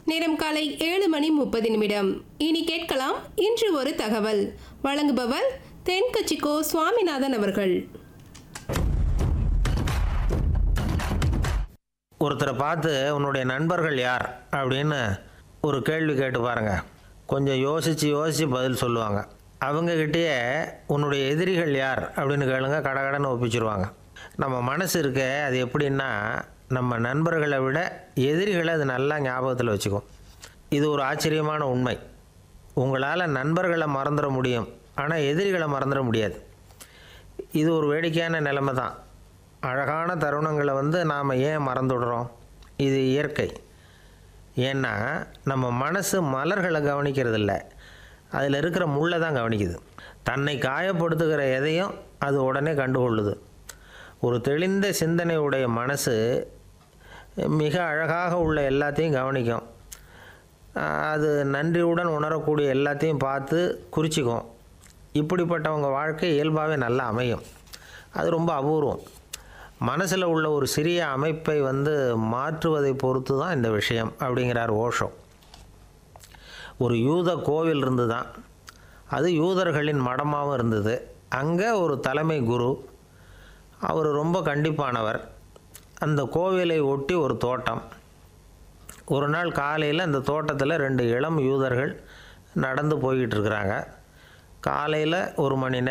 நேரம் காலை ஏழு மணி முப்பது நிமிடம் இனி கேட்கலாம் இன்று ஒரு தகவல் வழங்குபவர் தென்கட்சிக்கோ சுவாமிநாதன் அவர்கள் ஒருத்தரை பார்த்து உன்னுடைய நண்பர்கள் யார் அப்படின்னு ஒரு கேள்வி கேட்டு பாருங்க கொஞ்சம் யோசித்து யோசித்து பதில் சொல்லுவாங்க அவங்கக்கிட்டேயே உன்னுடைய எதிரிகள் யார் அப்படின்னு கேளுங்க கடகடன்னு ஒப்பிச்சிருவாங்க நம்ம மனசு இருக்க அது எப்படின்னா நம்ம நண்பர்களை விட எதிரிகளை அது நல்லா ஞாபகத்தில் வச்சுக்கும் இது ஒரு ஆச்சரியமான உண்மை உங்களால் நண்பர்களை மறந்துட முடியும் ஆனால் எதிரிகளை மறந்துட முடியாது இது ஒரு வேடிக்கையான நிலைமை தான் அழகான தருணங்களை வந்து நாம் ஏன் மறந்துடுறோம் இது இயற்கை ஏன்னா நம்ம மனசு மலர்களை கவனிக்கிறதில்ல அதில் இருக்கிற முள்ளை தான் கவனிக்குது தன்னை காயப்படுத்துகிற எதையும் அது உடனே கண்டுகொள்ளுது ஒரு தெளிந்த சிந்தனை உடைய மனசு மிக அழகாக உள்ள எல்லாத்தையும் கவனிக்கும் அது நன்றியுடன் உணரக்கூடிய எல்லாத்தையும் பார்த்து குறிச்சிக்கும் இப்படிப்பட்டவங்க வாழ்க்கை இயல்பாகவே நல்லா அமையும் அது ரொம்ப அபூர்வம் மனசில் உள்ள ஒரு சிறிய அமைப்பை வந்து மாற்றுவதை பொறுத்து தான் இந்த விஷயம் அப்படிங்கிறார் ஓஷோ ஒரு யூத கோவில் இருந்து தான் அது யூதர்களின் மடமாகவும் இருந்தது அங்கே ஒரு தலைமை குரு அவர் ரொம்ப கண்டிப்பானவர் அந்த கோவிலை ஒட்டி ஒரு தோட்டம் ஒரு நாள் காலையில் அந்த தோட்டத்தில் ரெண்டு இளம் யூதர்கள் நடந்து போய்கிட்டு இருக்கிறாங்க காலையில் ஒரு மணி நேரம்